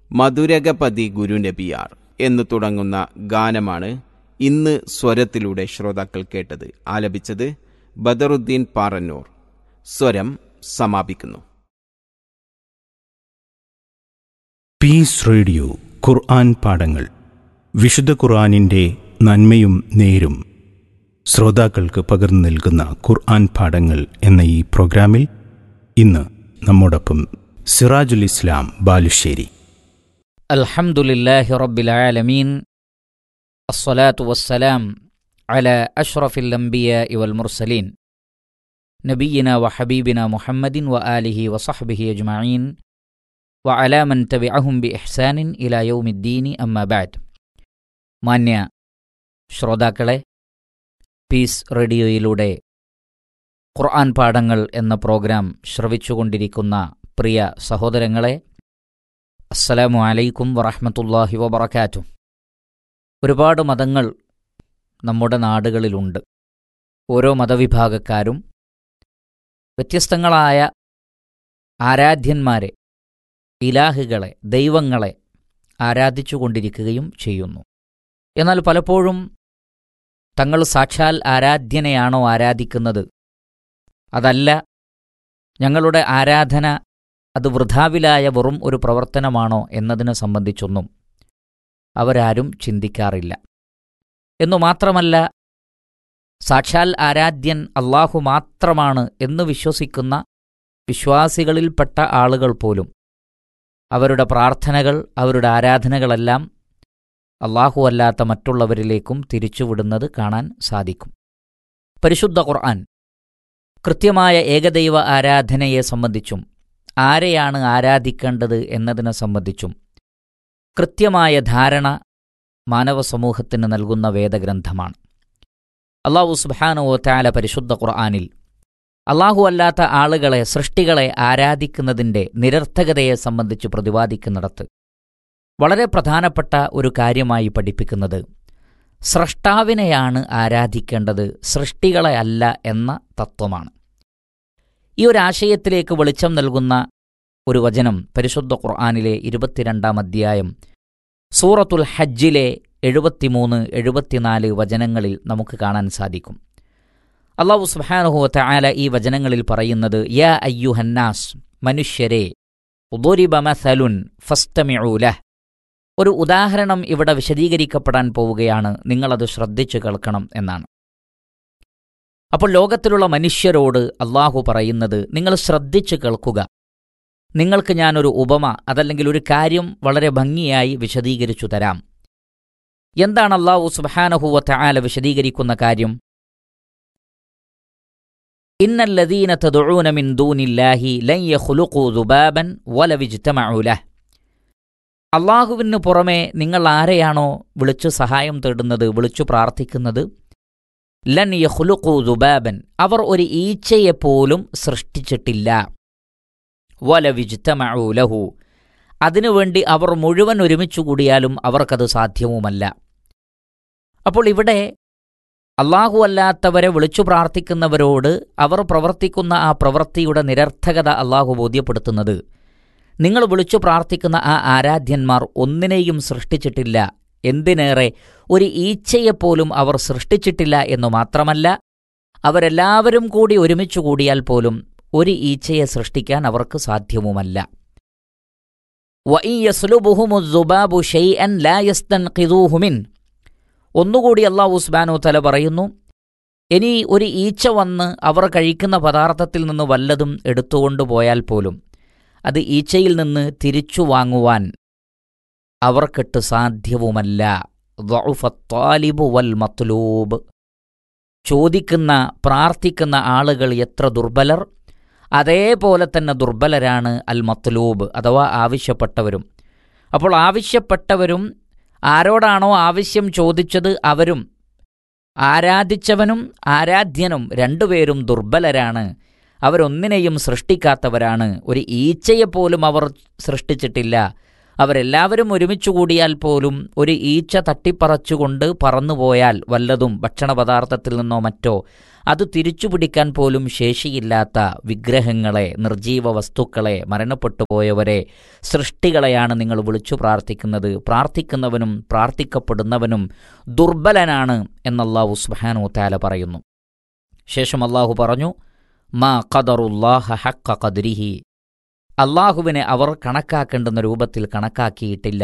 മധുരകപതി ഗുരുനബിയാർ എന്ന് തുടങ്ങുന്ന ഗാനമാണ് ഇന്ന് സ്വരത്തിലൂടെ ശ്രോതാക്കൾ കേട്ടത് ആലപിച്ചത് ബദറുദ്ദീൻ പാറന്നൂർ സ്വരം സമാപിക്കുന്നു പീസ് റേഡിയോ ഖുർആൻ പാഠങ്ങൾ വിശുദ്ധ ഖുർആനിൻ്റെ നന്മയും നേരും ശ്രോതാക്കൾക്ക് പകർന്നു നൽകുന്ന ഖുർആൻ പാഠങ്ങൾ എന്ന ഈ പ്രോഗ്രാമിൽ ഇന്ന് നമ്മോടൊപ്പം സിറാജുൽ ഇസ്ലാം ബാലുശ്ശേരി الحمد لله رب العالمين الصلاة والسلام على أشرف الأنبياء والمرسلين نبينا وحبيبنا محمد وآله وصحبه أجمعين وعلى من تبعهم بإحسان إلى يوم الدين أما بعد മാന്യ ശ്രോതാക്കളെ പീസ് റേഡിയോയിലൂടെ ഖുർആൻ പാഠങ്ങൾ എന്ന പ്രോഗ്രാം ശ്രവിച്ചുകൊണ്ടിരിക്കുന്ന പ്രിയ സഹോദരങ്ങളെ അസ്സലാമു അലൈക്കും വറഹ്മത്തുള്ളാഹി വബറകാതുഹു ഒരുപാട് മതങ്ങൾ നമ്മുടെ നാടുകളിലുണ്ട് ഓരോ മതവിഭാഗക്കാരും വ്യത്യസ്തങ്ങളായ ആരാധ്യന്മാരെ ഇലാഹുകളെ ദൈവങ്ങളെ ആരാധിച്ചുകൊണ്ടിരിക്കുകയും ചെയ്യുന്നു എന്നാൽ പലപ്പോഴും തങ്ങൾ സാക്ഷാൽ ആരാധ്യനെയാണോ ആരാധിക്കുന്നത് അതല്ല ഞങ്ങളുടെ ആരാധന അത് വൃഥാവിലായ വെറും ഒരു പ്രവർത്തനമാണോ എന്നതിനെ സംബന്ധിച്ചൊന്നും അവരാരും ചിന്തിക്കാറില്ല എന്നു മാത്രമല്ല സാക്ഷാൽ ആരാധ്യൻ അള്ളാഹു മാത്രമാണ് എന്ന് വിശ്വസിക്കുന്ന വിശ്വാസികളിൽപ്പെട്ട ആളുകൾ പോലും അവരുടെ പ്രാർത്ഥനകൾ അവരുടെ ആരാധനകളെല്ലാം അള്ളാഹു അല്ലാത്ത മറ്റുള്ളവരിലേക്കും തിരിച്ചുവിടുന്നത് കാണാൻ സാധിക്കും പരിശുദ്ധ ഖുർആൻ കൃത്യമായ ഏകദൈവ ആരാധനയെ സംബന്ധിച്ചും ആരെയാണ് ആരാധിക്കേണ്ടത് എന്നതിനെ സംബന്ധിച്ചും കൃത്യമായ ധാരണ മാനവ സമൂഹത്തിന് നൽകുന്ന വേദഗ്രന്ഥമാണ് അള്ളാഹു സുബാനുവോ താല പരിശുദ്ധ ഖുർആാനിൽ അള്ളാഹു അല്ലാത്ത ആളുകളെ സൃഷ്ടികളെ ആരാധിക്കുന്നതിൻ്റെ നിരർത്ഥകതയെ സംബന്ധിച്ച് പ്രതിപാദിക്കുന്നിടത്ത് വളരെ പ്രധാനപ്പെട്ട ഒരു കാര്യമായി പഠിപ്പിക്കുന്നത് സ്രഷ്ടാവിനെയാണ് ആരാധിക്കേണ്ടത് സൃഷ്ടികളെ അല്ല എന്ന തത്വമാണ് ഈ ഒരു ആശയത്തിലേക്ക് വെളിച്ചം നൽകുന്ന ഒരു വചനം പരിശുദ്ധ ഖുർആാനിലെ ഇരുപത്തിരണ്ടാം അധ്യായം സൂറത്തുൽ ഹജ്ജിലെ എഴുപത്തിമൂന്ന് എഴുപത്തിനാല് വചനങ്ങളിൽ നമുക്ക് കാണാൻ സാധിക്കും അള്ളാഹു സുബാനുഹുവത്ത ആല ഈ വചനങ്ങളിൽ പറയുന്നത് യാ അയ്യുഹന്നാസ് മനുഷ്യരെ ഉദോരിബമസലുൻ ഫസ്തമിഊല ഒരു ഉദാഹരണം ഇവിടെ വിശദീകരിക്കപ്പെടാൻ പോവുകയാണ് നിങ്ങളത് ശ്രദ്ധിച്ചു കേൾക്കണം എന്നാണ് അപ്പോൾ ലോകത്തിലുള്ള മനുഷ്യരോട് അള്ളാഹു പറയുന്നത് നിങ്ങൾ ശ്രദ്ധിച്ചു കേൾക്കുക നിങ്ങൾക്ക് ഞാനൊരു ഉപമ അതല്ലെങ്കിൽ ഒരു കാര്യം വളരെ ഭംഗിയായി വിശദീകരിച്ചു തരാം എന്താണ് അള്ളാഹു സുബാനഹുവത്ത ആല വിശദീകരിക്കുന്ന കാര്യം ഇന്നല്ലദീന തദുഊന മിൻ ദൂനില്ലാഹി ലൻ യഖ്ലുഖൂ ദുബാബൻ വലവിജ്തമഉ ലഹ് അള്ളാഹുവിന് പുറമെ നിങ്ങൾ ആരെയാണോ വിളിച്ചു സഹായം തേടുന്നത് വിളിച്ചു പ്രാർത്ഥിക്കുന്നത് ലൻ യഹ്ലുഖു ദുബാബൻ അവർ ഒരു ഈച്ചയെപ്പോലും സൃഷ്ടിച്ചിട്ടില്ല വല വിജ്തമഊലഹു അതിനുവേണ്ടി അവർ മുഴുവൻ ഒരുമിച്ചു കൂടിയാലും അവർക്കത് സാധ്യവുമല്ല അപ്പോൾ ഇവിടെ അള്ളാഹു അല്ലാത്തവരെ വിളിച്ചു പ്രാർത്ഥിക്കുന്നവരോട് അവർ പ്രവർത്തിക്കുന്ന ആ പ്രവൃത്തിയുടെ നിരർത്ഥകത അള്ളാഹു ബോധ്യപ്പെടുത്തുന്നത് നിങ്ങൾ വിളിച്ചു പ്രാർത്ഥിക്കുന്ന ആ ആരാധ്യന്മാർ ഒന്നിനെയും സൃഷ്ടിച്ചിട്ടില്ല എന്തിനേറെ ഒരു ഈച്ചയെപ്പോലും അവർ സൃഷ്ടിച്ചിട്ടില്ല എന്നു മാത്രമല്ല അവരെല്ലാവരും കൂടി ഒരുമിച്ചു കൂടിയാൽ പോലും ഒരു ഈച്ചയെ സൃഷ്ടിക്കാൻ അവർക്ക് സാധ്യവുമല്ല ഒന്നുകൂടി അള്ളാഹു ഉസ്ബാനു തല പറയുന്നു ഇനി ഒരു ഈച്ച വന്ന് അവർ കഴിക്കുന്ന പദാർത്ഥത്തിൽ നിന്ന് വല്ലതും എടുത്തുകൊണ്ടുപോയാൽ പോലും അത് ഈച്ചയിൽ നിന്ന് തിരിച്ചു വാങ്ങുവാൻ അവർക്കിട്ട് സാധ്യവുമല്ല ത്വാലിബു വൽ മത്ലൂബ് ചോദിക്കുന്ന പ്രാർത്ഥിക്കുന്ന ആളുകൾ എത്ര ദുർബലർ അതേപോലെ തന്നെ ദുർബലരാണ് അൽ മത്ലൂബ് അഥവാ ആവശ്യപ്പെട്ടവരും അപ്പോൾ ആവശ്യപ്പെട്ടവരും ആരോടാണോ ആവശ്യം ചോദിച്ചത് അവരും ആരാധിച്ചവനും ആരാധ്യനും രണ്ടുപേരും ദുർബലരാണ് അവരൊന്നിനെയും സൃഷ്ടിക്കാത്തവരാണ് ഒരു ഈച്ചയെപ്പോലും അവർ സൃഷ്ടിച്ചിട്ടില്ല അവരെല്ലാവരും ഒരുമിച്ചു കൂടിയാൽ പോലും ഒരു ഈച്ച തട്ടിപ്പറച്ചുകൊണ്ട് പറന്നുപോയാൽ വല്ലതും ഭക്ഷണപദാർത്ഥത്തിൽ നിന്നോ മറ്റോ അത് തിരിച്ചുപിടിക്കാൻ പോലും ശേഷിയില്ലാത്ത വിഗ്രഹങ്ങളെ നിർജീവ വസ്തുക്കളെ മരണപ്പെട്ടു പോയവരെ സൃഷ്ടികളെയാണ് നിങ്ങൾ വിളിച്ചു പ്രാർത്ഥിക്കുന്നത് പ്രാർത്ഥിക്കുന്നവനും പ്രാർത്ഥിക്കപ്പെടുന്നവനും ദുർബലനാണ് എന്നല്ലാഹു സുബ്ഹാനു താല പറയുന്നു ശേഷം അള്ളാഹു പറഞ്ഞു മാ ഖദറുല്ലാഹ ഹക്ക ഖദ്രിഹി അള്ളാഹുവിനെ അവർ കണക്കാക്കേണ്ടുന്ന രൂപത്തിൽ കണക്കാക്കിയിട്ടില്ല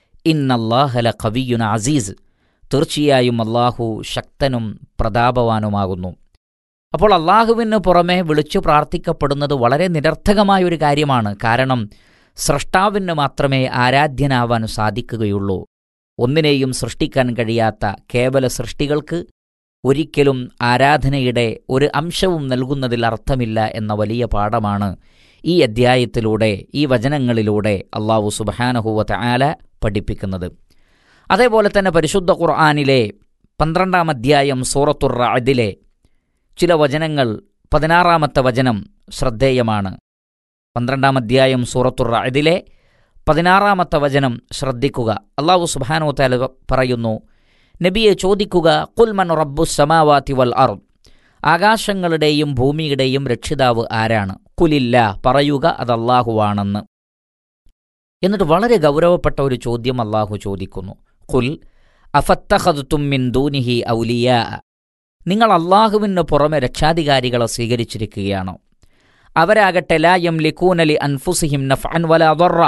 ഇന്നല്ലാഹല കവിയുൻ അസീസ് തീർച്ചയായും അള്ളാഹു ശക്തനും പ്രതാപവാനുമാകുന്നു അപ്പോൾ അള്ളാഹുവിന് പുറമെ വിളിച്ചു പ്രാർത്ഥിക്കപ്പെടുന്നത് വളരെ നിരർത്ഥകമായ ഒരു കാര്യമാണ് കാരണം സ്രഷ്ടാവിന് മാത്രമേ ആരാധ്യനാവാൻ സാധിക്കുകയുള്ളൂ ഒന്നിനെയും സൃഷ്ടിക്കാൻ കഴിയാത്ത കേവല സൃഷ്ടികൾക്ക് ഒരിക്കലും ആരാധനയുടെ ഒരു അംശവും നൽകുന്നതിൽ അർത്ഥമില്ല എന്ന വലിയ പാഠമാണ് ഈ അദ്ധ്യായത്തിലൂടെ ഈ വചനങ്ങളിലൂടെ അള്ളാഹു സുബഹാനഹുവത്ത് ആല പഠിപ്പിക്കുന്നത് അതേപോലെ തന്നെ പരിശുദ്ധ ഖുർആാനിലെ പന്ത്രണ്ടാം അധ്യായം സൂറത്തുർ റഅദിലെ ചില വചനങ്ങൾ പതിനാറാമത്തെ വചനം ശ്രദ്ധേയമാണ് പന്ത്രണ്ടാം അധ്യായം സൂറത്തുർ റഅദിലെ പതിനാറാമത്തെ വചനം ശ്രദ്ധിക്കുക അള്ളാഹു സുബാനോ താല പറയുന്നു നബിയെ ചോദിക്കുക കുൽമൻ റബ്ബു സമാവാത്തി വൽ അർ ആകാശങ്ങളുടെയും ഭൂമിയുടെയും രക്ഷിതാവ് ആരാണ് കുലില്ല പറയുക അത് അള്ളാഹുവാണെന്ന് എന്നിട്ട് വളരെ ഗൗരവപ്പെട്ട ഒരു ചോദ്യം അള്ളാഹു ചോദിക്കുന്നു കുൽ അഫത്തഹദുത്തും മിൻ ദൂനിഹി ഔലിയ നിങ്ങൾ അള്ളാഹുവിന് പുറമെ രക്ഷാധികാരികളെ സ്വീകരിച്ചിരിക്കുകയാണോ അവരാകട്ടെ ലായം ലിക്കൂനലി അൻഫുസിഹിം നഫ്അൻ വല അദറ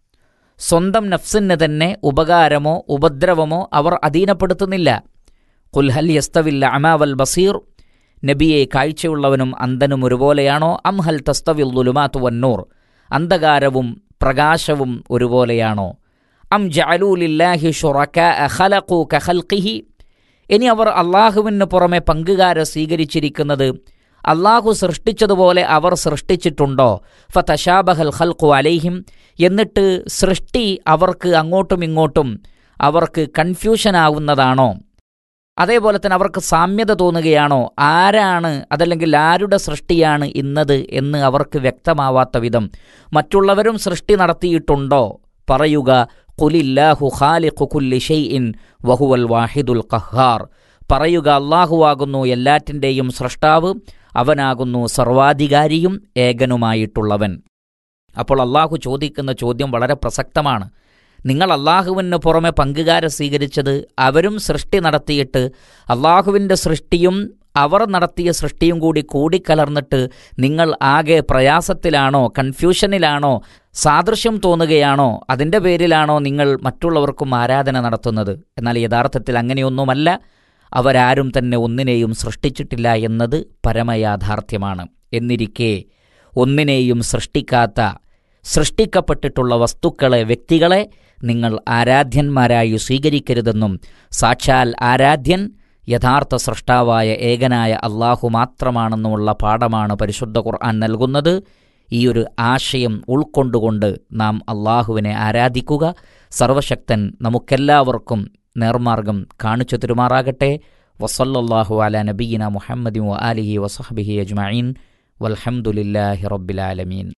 സ്വന്തം നഫ്സിന് തന്നെ ഉപകാരമോ ഉപദ്രവമോ അവർ അധീനപ്പെടുത്തുന്നില്ല കുൽഹൽ യസ്തവില്ല അമാവൽ ബസീർ നബിയെ കാഴ്ചയുള്ളവനും അന്ധനും ഒരുപോലെയാണോ അംഹൽ തസ്തവിൽ ദുലുമാത്ത് വന്നൂർ അന്ധകാരവും പ്രകാശവും ഒരുപോലെയാണോ അം ജഅലൂലില്ലാഹി ഷുറക്കാഅ ഖലഖൂ കഖൽഖിഹി ഇനി അവർ അള്ളാഹുവിന് പുറമെ പങ്കുകാരെ സ്വീകരിച്ചിരിക്കുന്നത് അള്ളാഹു സൃഷ്ടിച്ചതുപോലെ അവർ സൃഷ്ടിച്ചിട്ടുണ്ടോ ഫതശാബഹൽ ഖൽഖു അലൈഹിം എന്നിട്ട് സൃഷ്ടി അവർക്ക് അങ്ങോട്ടും ഇങ്ങോട്ടും അവർക്ക് കൺഫ്യൂഷൻ ആവുന്നതാണോ അതേപോലെ തന്നെ അവർക്ക് സാമ്യത തോന്നുകയാണോ ആരാണ് അതല്ലെങ്കിൽ ആരുടെ സൃഷ്ടിയാണ് ഇന്നത് എന്ന് അവർക്ക് വ്യക്തമാവാത്ത വിധം മറ്റുള്ളവരും സൃഷ്ടി നടത്തിയിട്ടുണ്ടോ പറയുക കുലില്ലാഹു ഖാലിഖു കുല്ലി ഷൈഇൻ വഹുവൽ വാഹിദുൽ ഖഹാർ പറയുക അള്ളാഹുവാകുന്നു എല്ലാറ്റിൻ്റെയും സൃഷ്ടാവ് അവനാകുന്നു സർവാധികാരിയും ഏകനുമായിട്ടുള്ളവൻ അപ്പോൾ അള്ളാഹു ചോദിക്കുന്ന ചോദ്യം വളരെ പ്രസക്തമാണ് നിങ്ങൾ അള്ളാഹുവിന് പുറമെ പങ്കുകാരെ സ്വീകരിച്ചത് അവരും സൃഷ്ടി നടത്തിയിട്ട് അള്ളാഹുവിൻ്റെ സൃഷ്ടിയും അവർ നടത്തിയ സൃഷ്ടിയും കൂടി കൂടിക്കലർന്നിട്ട് നിങ്ങൾ ആകെ പ്രയാസത്തിലാണോ കൺഫ്യൂഷനിലാണോ സാദൃശ്യം തോന്നുകയാണോ അതിൻ്റെ പേരിലാണോ നിങ്ങൾ മറ്റുള്ളവർക്കും ആരാധന നടത്തുന്നത് എന്നാൽ യഥാർത്ഥത്തിൽ അങ്ങനെയൊന്നുമല്ല അവരാരും തന്നെ ഒന്നിനെയും സൃഷ്ടിച്ചിട്ടില്ല എന്നത് പരമയാഥാർത്ഥ്യമാണ് എന്നിരിക്കെ ഒന്നിനെയും സൃഷ്ടിക്കാത്ത സൃഷ്ടിക്കപ്പെട്ടിട്ടുള്ള വസ്തുക്കളെ വ്യക്തികളെ നിങ്ങൾ ആരാധ്യന്മാരായി സ്വീകരിക്കരുതെന്നും സാക്ഷാൽ ആരാധ്യൻ യഥാർത്ഥ സൃഷ്ടാവായ ഏകനായ അള്ളാഹു മാത്രമാണെന്നുമുള്ള പാഠമാണ് പരിശുദ്ധ ഖുർആൻ നൽകുന്നത് ഈ ഒരു ആശയം ഉൾക്കൊണ്ടുകൊണ്ട് നാം അള്ളാഹുവിനെ ആരാധിക്കുക സർവശക്തൻ നമുക്കെല്ലാവർക്കും നേർമാർഗം കാണിച്ചു തരുമാറാകട്ടെ വസല്ലല്ലാഹു അല നബീന മുഹമ്മദി വ ആലിഹി വസഹബിഹി അജ്മഈൻ വൽഹംദുലില്ലാഹി റബ്ബിലാലമീൻ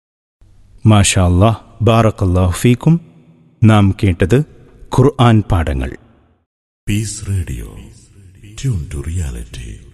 മാഷാ അല്ലാഹ് ബാറക്കല്ലാഹു ഫീക്കും നാം കേട്ടത് ഖുർആൻ പാഠങ്ങൾ Peace Radio. Tune to reality.